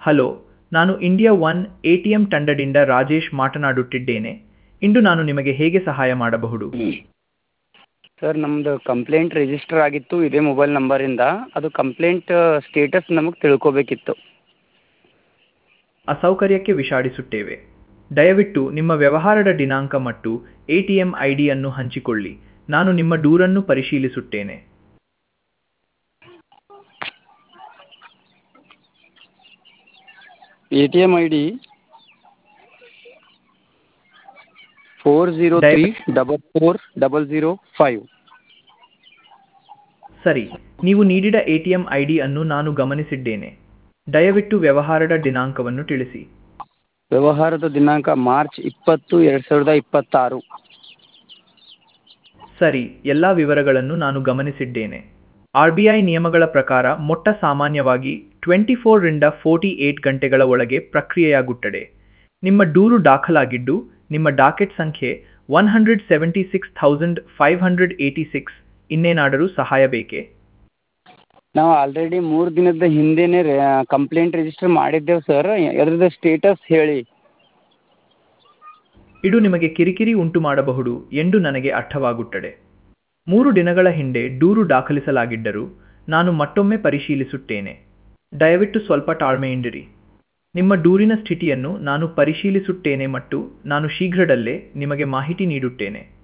hello ನಾನು India one A T M ತಂಡದಿಂದ ರಾಜೇಶ್ ಮಾತನಾಡುತ್ತಿದ್ದೇನೆ ಇಂದು ನಾನು ನಿಮಗೆ ಹೇಗೆ ಸಹಾಯ ಮಾಡಬಹುದು ಸರ್ ನಮ್ಮದು ಕಂಪ್ಲೇಂಟ್ ರಿಜಿಸ್ಟರ್ ಆಗಿತ್ತು ಇದೇ ಮೊಬೈಲ್ ನಂಬರಿಂದ ಅದು ಕಂಪ್ಲೇಂಟ್ ಸ್ಟೇಟಸ್ ನಮಗೆ ತಿಳ್ಕೊಬೇಕಿತ್ತು ಅಸೌಕರ್ಯಕ್ಕೆ ವಿಷಾಡಿಸುತ್ತೇವೆ ದಯವಿಟ್ಟು ನಿಮ್ಮ ವ್ಯವಹಾರದ ದಿನಾಂಕ ಮತ್ತು ಎ ಟಿ ಎಂ ಐ ಡಿಯನ್ನು ಹಂಚಿಕೊಳ್ಳಿ ನಾನು ನಿಮ್ಮ ದೂರನ್ನು ಪರಿಶೀಲಿಸುತ್ತೇನೆ A T M I D four zero three double four double zero five ಸರಿ ನೀವು ನೀಡಿದ A T M I D ಅನ್ನು ನಾನು ಗಮನಿಸಿದ್ದೇನೆ ದಯವಿಟ್ಟು ವ್ಯವಹಾರದ ದಿನಾಂಕವನ್ನು ತಿಳಿಸಿ ವ್ಯವಹಾರದ ದಿನಾಂಕ ಮಾರ್ಚ್ ಇಪ್ಪತ್ತು ಎರಡು ಸಾವಿರದ ಇಪ್ಪತ್ತಾರು ಸರಿ ಎಲ್ಲ ವಿವರಗಳನ್ನು ನಾನು ಗಮನಿಸಿದ್ದೇನೆ ಆರ್ ಬಿ ಐ ನಿಯಮಗಳ ಪ್ರಕಾರ ಮೊಟ್ಟ ಸಾಮಾನ್ಯವಾಗಿ ಟ್ವೆಂಟಿ ಫೋರ್ರಿಂದ ಫೋರ್ಟಿ ಏಟ್ ಗಂಟೆಗಳ ಒಳಗೆ ಪ್ರಕ್ರಿಯೆಯಾಗುತ್ತದೆ ನಿಮ್ಮ ದೂರು ದಾಖಲಾಗಿದ್ದು ನಿಮ್ಮ ಡಾಕೆಟ್ ಸಂಖ್ಯೆ one hundred seventy six thousand five hundred eighty six ಇನ್ನೇನಾದರೂ ಸಹಾಯ ಬೇಕೇ ನಾವು ಆಲ್ರೆಡಿ ಮೂರು ದಿನದ ಹಿಂದೆನೇ ಕಂಪ್ಲೇಂಟ್ ರಿಜಿಸ್ಟರ್ ಮಾಡಿದ್ದೇವೆ ಸರ್ ಅದ್ರದ್ದು ಸ್ಟೇಟಸ್ ಹೇಳಿ ಇದು ನಿಮಗೆ ಕಿರಿಕಿರಿ ಉಂಟು ಮಾಡಬಹುದು ಎಂದು ನನಗೆ ಅರ್ಥವಾಗುತ್ತದೆ ಮೂರು ದಿನಗಳ ಹಿಂದೆ ದೂರು ದಾಖಲಿಸಲಾಗಿದ್ದರೂ ನಾನು ಮತ್ತೊಮ್ಮೆ ಪರಿಶೀಲಿಸುತ್ತೇನೆ ದಯವಿಟ್ಟು ಸ್ವಲ್ಪ ತಾಳ್ಮೆಯಿಂದಿರಿ ನಿಮ್ಮ ದೂರಿನ ಸ್ಥಿತಿಯನ್ನು ನಾನು ಪರಿಶೀಲಿಸುತ್ತೇನೆ ಮತ್ತು ನಾನು ಶೀಘ್ರದಲ್ಲೇ ನಿಮಗೆ ಮಾಹಿತಿ ನೀಡುತ್ತೇನೆ